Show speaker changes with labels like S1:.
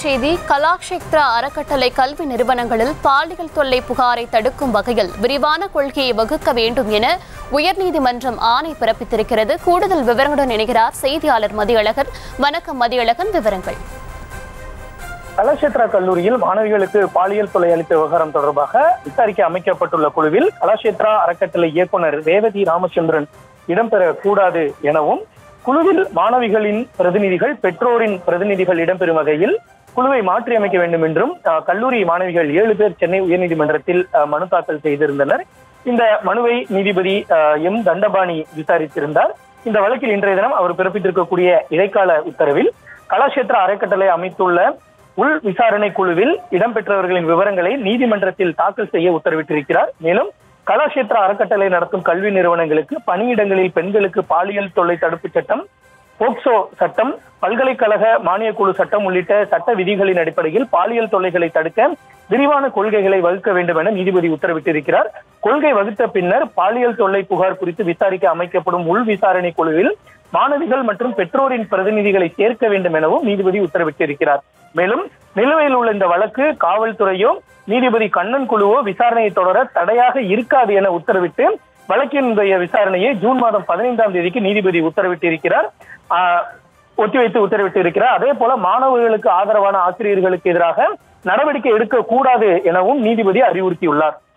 S1: செய்தி கலாக்ஷேத்ரா அறக்கட்டளை கல்வி நிறுவனங்களில் பாலியல் தொல்லை புகாரை தடுக்கும் வகையில் விரிவான கொள்கையை வகுக்க வேண்டும் என உயர்நீதிமன்றம் ஆணை பிறப்பித்திருக்கிறது கூடுதல் விவரங்களுடன் இணைகிறார் செய்தியாளர் மதியழகன் வணக்கம் மதியழகன் விவரங்கள்
S2: கலாஷேத்ரா கல்லூரியில் மாணவிகளுக்கு பாலியல் தொல்லை அளித்த விவகாரம் தொடர்பாக விசாரிக்க அமைக்கப்பட்டுள்ள குழுவில் கலாஷேத்ரா அறக்கட்டளை இயக்குனர் ரேவதி ராமச்சந்திரன் இடம்பெறக்கூடாது எனவும் குழுவில் மாணவிகளின் பிரதிநிதிகள் பெற்றோரின் பிரதிநிதிகள் இடம்பெறும் வகையில் குழுவை மாற்றி அமைக்க வேண்டும் என்றும் அஹ், கல்லூரி மாணவிகள் ஏழு பேர் சென்னை உயர்நீதிமன்றத்தில் அஹ், மனு தாக்கல் செய்திருந்தனர் இந்த மனுவை நீதிபதி அஹ், எம் தண்டபாணி விசாரித்திருந்தார் இந்த வழக்கில் இன்றைய தினம் அவர் பிறப்பித்திருக்கக்கூடிய இடைக்கால உத்தரவில் கலாஷேத்ரா அறக்கட்டளை அமைத்துள்ள உள் விசாரணை குழுவில் இடம்பெற்றவர்களின் விவரங்களை நீதிமன்றத்தில் தாக்கல் செய்ய உத்தரவிட்டிருக்கிறார் மேலும் கலாஷேத்ரா அறக்கட்டளை நடத்தும் கல்வி நிறுவனங்களுக்கு பணியிடங்களில் பெண்களுக்கு பாலியல் தொல்லை தடுப்புச் சட்டம் போக்சோ சட்டம் பல்கலைக்கழக மானியக் குழு சட்டம் உள்ளிட்ட சட்ட விதிகளின் அடிப்படையில் பாலியல் தொல்லைகளை தடுக்க விரிவான கொள்கைகளை வகுக்க வேண்டும் என நீதிபதி உத்தரவிட்டிருக்கிறார் கொள்கை வகுத்த பின்னர் பாலியல் தொல்லை புகார் குறித்து விசாரிக்க அமைக்கப்படும் உள் விசாரணை குழுவில் மாணவிகள் மற்றும் பெற்றோரின் பிரதிநிதிகளை சேர்க்க வேண்டும் எனவும் நீதிபதி உத்தரவிட்டிருக்கிறார் மேலும் நிலுவையில் உள்ள இந்த வழக்கு காவல்துறையோ நீதிபதி கண்ணன் குழுவோ விசாரணையை தொடர தடையாக இருக்காது என உத்தரவிட்டு வழக்கினுடைய விசாரணையை ஜூன் மாதம் பதினைந்தாம் தேதிக்கு நீதிபதி உத்தரவிட்டிருக்கிறார் ஆஹ், ஒத்திவைத்து உத்தரவிட்டிருக்கிறார் அதே போல மாணவர்களுக்கு ஆதரவான ஆசிரியர்களுக்கு எதிராக நடவடிக்கை எடுக்க கூடாது எனவும் நீதிபதி அறிவுறுத்தியுள்ளார்